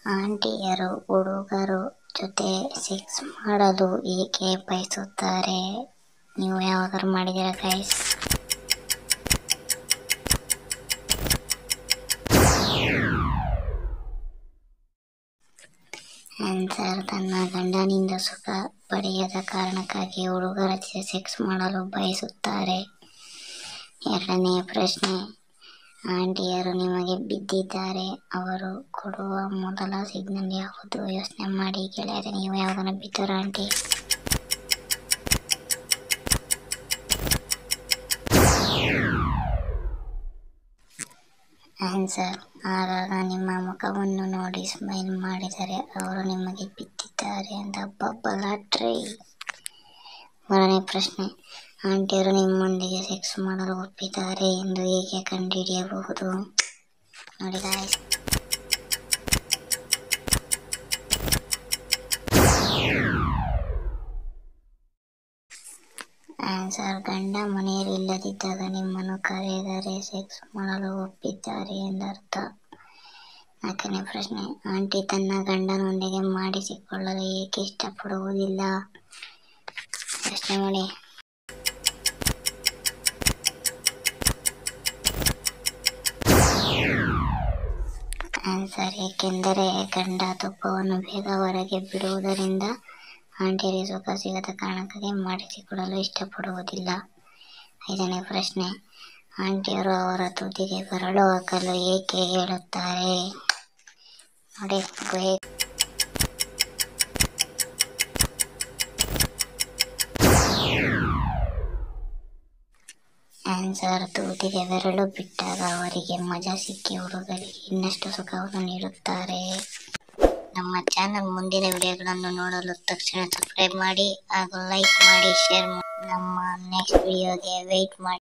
ಆಂಟಿಯರು ಹುಡುಗರು ಜೊತೆ ಸೆಕ್ಸ್ ಮಾಡಲು ಏಕೆ ಬಯಸುತ್ತಾರೆ ನೀವು ಯಾವಾಗಾದ್ರೂ ಮಾಡಿದ್ದೀರಾ ಗೈಸ್ ಆನ್ಸರ್ ತನ್ನ ಗಂಡನಿಂದ ಸುಖ ಪಡೆಯದ ಕಾರಣಕ್ಕಾಗಿ ಹುಡುಗರ ಜೊತೆ ಸೆಕ್ಸ್ ಮಾಡಲು ಬಯಸುತ್ತಾರೆ ಎರಡನೆಯ ಪ್ರಶ್ನೆ ಆಂಟಿಯರು ನಿಮಗೆ ಬಿದ್ದಿದ್ದಾರೆ ಅವರು ಕೊಡುವ ಮೊದಲ ಸಿಗ್ನಲ್ ಯಾವುದು ಯೋಚನೆ ಮಾಡಿ ಗೆಳೆಯರೆ ನೀವು ಯಾವಾಗ ಬಿದ್ದಾರ ಆಂಟಿ ಆನ್ಸರ್ ಆಗಾಗ ನಿಮ್ಮ ಮುಖವನ್ನು ನೋಡಿ ಸ್ಮೈಲ್ ಮಾಡಿದರೆ ಅವರು ನಿಮಗೆ ಬಿದ್ದಿದ್ದಾರೆ ಅಂತ ಬಬ್ಬಲ ಟ್ರೈ ಮೂರನೇ ಪ್ರಶ್ನೆ ಆಂಟಿಯರು ನಿಮ್ಮೊಂದಿಗೆ ಸೆಕ್ಸ್ ಮಾಡಲು ಒಪ್ಪಿದ್ದಾರೆ ಎಂದು ಹೇಗೆ ಕಂಡುಹಿಡಿಯಬಹುದು ನೋಡಿ ಗಾಯ್ಸ್ ಆನ್ಸರ್ ಗಂಡ ಮನೆಯಲ್ಲಿ ಇಲ್ಲದಿದ್ದಾಗ ನಿಮ್ಮನ್ನು ಕರೆದರೆ ಸೆಕ್ಸ್ ಮಾಡಲು ಒಪ್ಪಿದ್ದಾರೆ ಎಂದರ್ಥ ನಾಲ್ಕನೇ ಪ್ರಶ್ನೆ ಆಂಟಿ ತನ್ನ ಗಂಡನೊಂದಿಗೆ ಮಾಡಿಸಿಕೊಳ್ಳಲು ಏಕೆ ಇಷ್ಟಪಡುವುದಿಲ್ಲ ಯೋಚನೆ ಮಾಡಿ ಆನ್ಸರ್ ಏಕೆಂದರೆ ಗಂಡ ತುಪ್ಪವನ್ನು ಬೇಗ ಹೊರಗೆ ಬಿಡುವುದರಿಂದ ಆಂಟಿಯರಿಗೆ ಸುಖ ಸಿಗದ ಕಾರಣಕ್ಕಾಗಿ ಮಾಡಿಸಿಕೊಡಲು ಇಷ್ಟಪಡುವುದಿಲ್ಲ ಐದನೇ ಪ್ರಶ್ನೆ ಆಂಟಿಯರು ಅವರ ತುದಿಗೆ ಬೆರಳು ಹಾಕಲು ಏಕೆ ಹೇಳುತ್ತಾರೆ ನೋಡಿ ಗುಹೆ ಆನ್ಸರ್ ತುದಿಗೆ ಬೆರಳು ಬಿಟ್ಟಾಗ ಅವರಿಗೆ ಮಜಾ ಸಿಕ್ಕಿ ಹುಡುಗರಿಗೆ ಇನ್ನಷ್ಟು ಸುಖವನ್ನು ನೀಡುತ್ತಾರೆ ನಮ್ಮ ಚಾನಲ್ ಮುಂದಿನ ವಿಡಿಯೋಗಳನ್ನು ನೋಡಲು ತಕ್ಷಣ ಸಬ್ಸ್ಕ್ರೈಬ್ ಮಾಡಿ ಹಾಗೂ ಲೈಕ್ ಮಾಡಿ ಶೇರ್ ಮಾಡಿ ನಮ್ಮ ನೆಕ್ಸ್ಟ್ ವಿಡಿಯೋಗೆ ವೆಯ್ಟ್ ಮಾಡಿ